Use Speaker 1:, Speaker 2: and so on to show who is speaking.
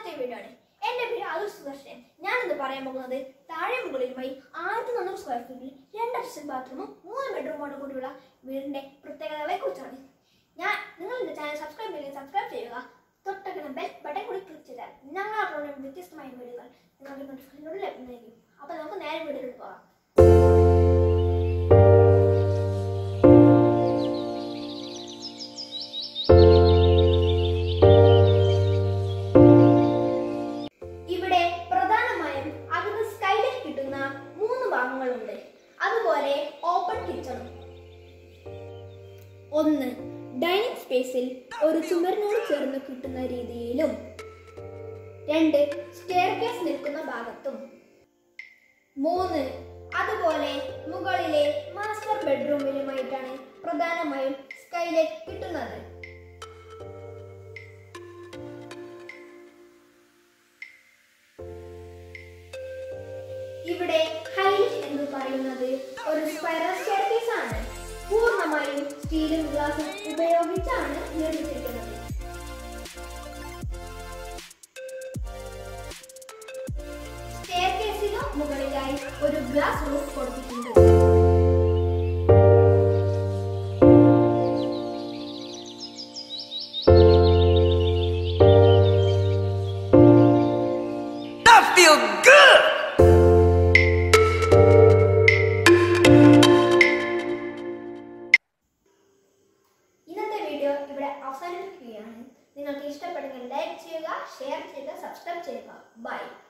Speaker 1: പുതിയ വീഡിയോ ആണ് എന്റെ പേര് അതുൽ സുദർശൻ ഞാൻ ഇന്ന് പറയാൻ പോകുന്നത് താഴെ മുകളിലുമായി ആയിരത്തി നാനൂറ് സ്ക്വയർ ഫീറ്റിൽ രണ്ട് അസിസ്റ്റന്റ് ബാത്റൂമും മൂന്ന് ബെഡ്റൂമോട് കൂടിയുള്ള വീടിന്റെ പ്രത്യേകതകളെ കുറിച്ചാണ് ഞാൻ നിങ്ങൾ എന്റെ ചാനൽ സബ്സ്ക്രൈബ് ചെയ്യുക സബ്സ്ക്രൈബ് ചെയ്യുക തൊട്ടക്കുന്ന ബെൽ ബട്ടൺ കൂടി ക്ലിക്ക് ചെയ്താൽ ഞങ്ങൾ അപ്ലോഡ് ചെയ്യുന്ന വ്യത്യസ്തമായ വീഡിയോകൾ നിങ്ങൾക്ക് നോട്ടിഫിക്കേഷനോട് ലഭ്യമായിരിക്കും അപ്പോൾ നമുക്ക് നേരെ വീഡിയോയിലോട്ട് പോകാം ഇവിടെ പ്രധാനമായും അകത്ത് സ്കൈലൈറ്റ് കിട്ടുന്ന മൂന്ന് ഭാഗങ്ങളുണ്ട് അതുപോലെ ഓപ്പൺ കിച്ചണും ഒന്ന് ഡൈനിങ് സ്പേസിൽ ഒരു ചുമരിനോട് ചേർന്ന് കിട്ടുന്ന രീതിയിലും രണ്ട് സ്റ്റെയർ കേസ് നിൽക്കുന്ന ഭാഗത്തും മൂന്ന് അതുപോലെ മുകളിലെ മാസ്റ്റർ ബെഡ്റൂമിലുമായിട്ടാണ് പ്രധാനമായും സ്കൈലൈറ്റ് കിട്ടുന്നത് ഇവിടെ ഹൈലൈറ്റ് എന്ന് പറയുന്നത് ഒരു സ്പൈറൽ സ്റ്റെയർകേസ് ആണ് പൂർണ്ണമായും സ്റ്റീലും ഗ്ലാസും ഉപയോഗിച്ചാണ് നിർമ്മിച്ചിരിക്കുന്നത് സ്റ്റെയർകേസിനു മുകളിലായി ഒരു ഗ്ലാസ് റൂഫ് കൊടുത്തിട്ടുണ്ട്
Speaker 2: I feel good!
Speaker 1: ഇന്നത്തെ വീഡിയോ ഇവിടെ അവസാനിപ്പിക്കുകയാണ് നിങ്ങൾക്ക് ഇഷ്ടപ്പെടുമെങ്കിൽ ലൈക്ക് ചെയ്യുക ഷെയർ ചെയ്യുക സബ്സ്ക്രൈബ് ചെയ്യുക ബൈ